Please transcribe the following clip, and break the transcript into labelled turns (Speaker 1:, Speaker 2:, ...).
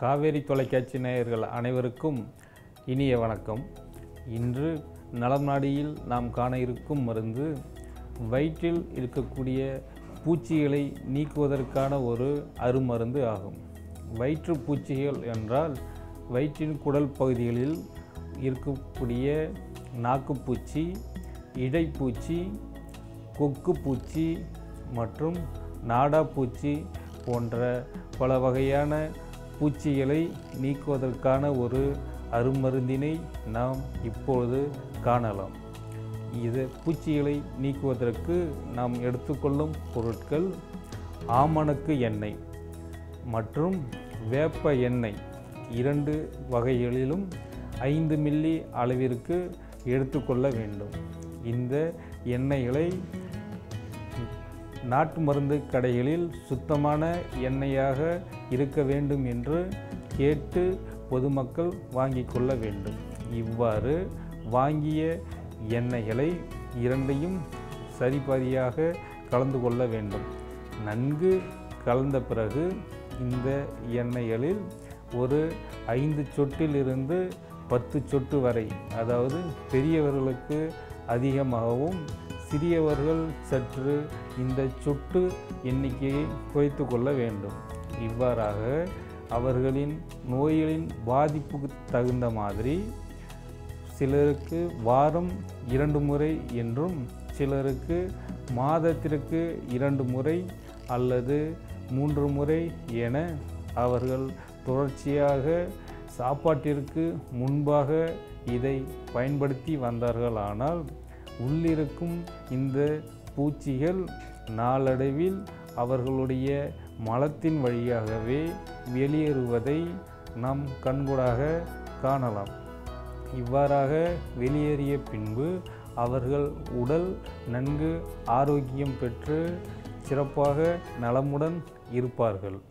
Speaker 1: காவேரி தொலைக்காட்சி நேயர்கள் அனைவருக்கும் இனிய வணக்கம் இன்று நலம் நாடியில் நாம் காண இருக்கும் மருந்து வயிற்றில் இருக்கக்கூடிய பூச்சிகளை நீக்குவதற்கான ஒரு அருமருந்து ஆகும் வயிற்று பூச்சிகள் என்றால் வயிற்றின் குடல் பகுதிகளில் இருக்கக்கூடிய நாக்குப்பூச்சி இடைப்பூச்சி கொக்கு பூச்சி மற்றும் நாடாப்பூச்சி போன்ற பல வகையான பூச்சிகளை நீக்குவதற்கான ஒரு அருமருந்தினை நாம் இப்பொழுது காணலாம் இது பூச்சிகளை நீக்குவதற்கு நாம் எடுத்துக்கொள்ளும் பொருட்கள் ஆமணக்கு எண்ணெய் மற்றும் வேப்ப எண்ணெய் இரண்டு வகைகளிலும் ஐந்து மில்லி அளவிற்கு எடுத்துக்கொள்ள வேண்டும் இந்த எண்ணெய்களை நாட்டு மருந்து கடைகளில் சுத்தமான எண்ணெயாக இருக்க வேண்டும் என்று கேட்டு பொதுமக்கள் வாங்கிக் கொள்ள வேண்டும் இவ்வாறு வாங்கிய எண்ணெய்களை இரண்டையும் சரிபாதியாக கலந்து கொள்ள வேண்டும் நன்கு கலந்த பிறகு இந்த எண்ணெய்களில் ஒரு ஐந்து சொட்டிலிருந்து பத்து சொட்டு வரை அதாவது பெரியவர்களுக்கு அதிகமாகவும் சிறியவர்கள் சற்று இந்த சொட்டு எண்ணிக்கையை குறைத்து கொள்ள வேண்டும் இவ்வாறாக அவர்களின் நோய்களின் பாதிப்புக்கு தகுந்த மாதிரி சிலருக்கு வாரம் இரண்டு முறை என்றும் சிலருக்கு மாதத்திற்கு இரண்டு முறை அல்லது மூன்று முறை என அவர்கள் தொடர்ச்சியாக சாப்பாட்டிற்கு முன்பாக இதை பயன்படுத்தி வந்தார்களானால் உள்ளிருக்கும் இந்த பூச்சிகள் நாளடைவில் அவர்களுடைய மலத்தின் வழியாகவே வெளியேறுவதை நாம் கண்கூடாக காணலாம் இவ்வாறாக வெளியேறிய பின்பு அவர்கள் உடல் நன்கு ஆரோக்கியம் பெற்று சிறப்பாக நலமுடன் இருப்பார்கள்